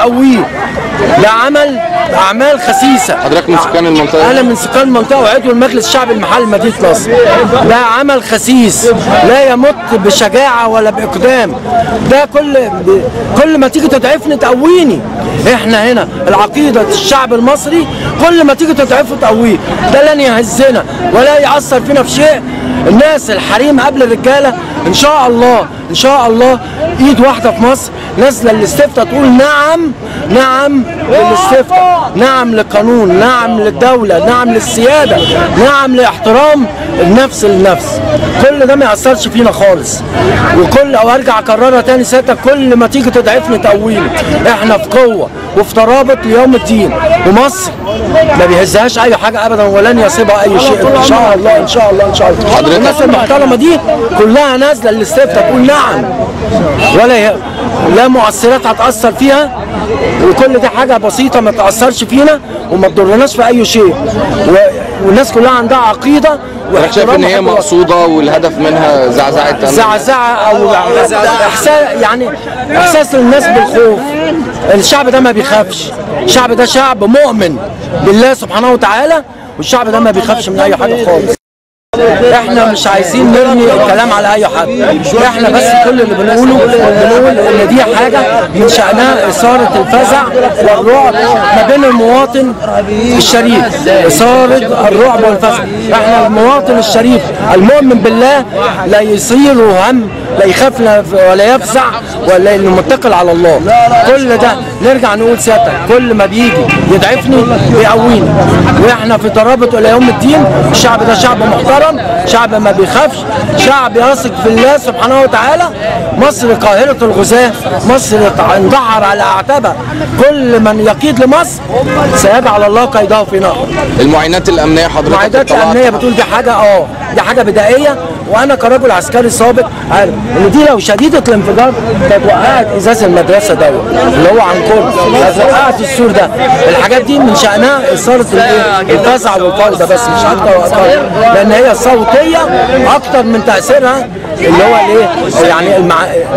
تقويه ده عمل اعمال خسيسه حضرتك من سكان المنطقة؟ انا من سكان المنطقه وعضو المجلس الشعبي المحلي مدينه نصر ده عمل خسيس لا يمت بشجاعه ولا باقدام ده كل كل ما تيجي تضعفني تقويني احنا هنا العقيده الشعب المصري كل ما تيجي تضعفه تقويه ده لن يهزنا ولا ياثر فينا في شيء الناس الحريم قبل الرجاله ان شاء الله ان شاء الله ايد واحده في مصر نازله الاستفتاء تقول نعم نعم للاستفتاء نعم للقانون نعم للدوله نعم للسياده نعم لاحترام النفس للنفس كل ده ما ياثرش فينا خالص وكل او ارجع اكررها تاني سيادتك كل ما تيجي تضعفني تقويني احنا في قوه وفي ترابط ليوم الدين ومصر ما بيهزهاش اي حاجه ابدا ولن يصيبها اي شيء ان شاء الله ان شاء الله ان شاء الله حضرتك- الناس المحترمه دي كلها نازله الاستفتاء تقول نعم ولا ي... لا مؤثرات هتاثر فيها وكل دي حاجه بسيطه ما تاثرش فينا وما تضرناش في اي شيء و... والناس كلها عندها عقيده حضرتك شايف ان هي واحترام مقصوده والهدف منها زعزعه أمن؟ زعزعه او احساس يعني احساس للناس بالخوف الشعب ده ما بيخافش الشعب ده شعب مؤمن بالله سبحانه وتعالى والشعب ده ما بيخافش من اي حاجه خالص احنا مش عايزين نرمي الكلام على اي حد احنا بس كل اللي بنقوله بنقول ان دي حاجه من شانها اثاره الفزع والرعب ما بين المواطن الشريف اثاره الرعب والفزع احنا المواطن الشريف المؤمن بالله لا يصير هم لا يخاف لا- ولا يفزع ولا انه متكل على الله كل ده نرجع نقول سيادتك كل ما بيجي يضعفني بيقويني واحنا في ترابط الى يوم الدين الشعب ده شعب محترم شعب ما بيخافش شعب يثق في الله سبحانه وتعالى مصر قاهرة الغزاة مصر اندحر على اعتابها كل من يقيد لمصر سيجعل الله قيده في نار المعاينات الامنيه حضرتك المعاهدات اطلعت- الامنيه بتقول دي حاجه اه دي حاجه بدائيه وانا كرجل عسكري سابق عارف ان دي لو شديده الانفجار كانت وقعت ازاز المدرسه دوت اللي هو عن قرب كانت وقعت السور ده الحاجات دي من شانها اثاره الايه؟ الفزع والفوضى بس مش اكتر واقل لان هي صوتيه اكتر من تاثيرها اللي هو الايه يعني المع...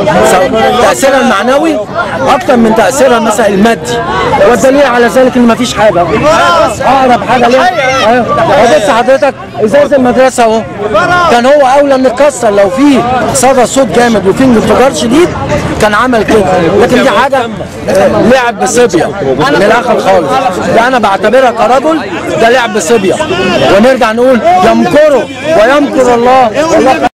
تاثيرها المعنوي اكتر من تاثيرها مثلا المادي والدليل على ذلك ان مفيش حاجه اقرب حاجه ليه ايوه بص حضرتك ازاز المدرسه اهو كان هو اولى انه يتكسر لو في صدى صوت جامد وفي انفجار شديد كان عمل كده لكن دي حاجه آه، لعب بصبيه من الاخر خالص ده انا بعتبرها كرجل ده لعب صبيه ونرجع نقول يمكروا ويمكر الله والله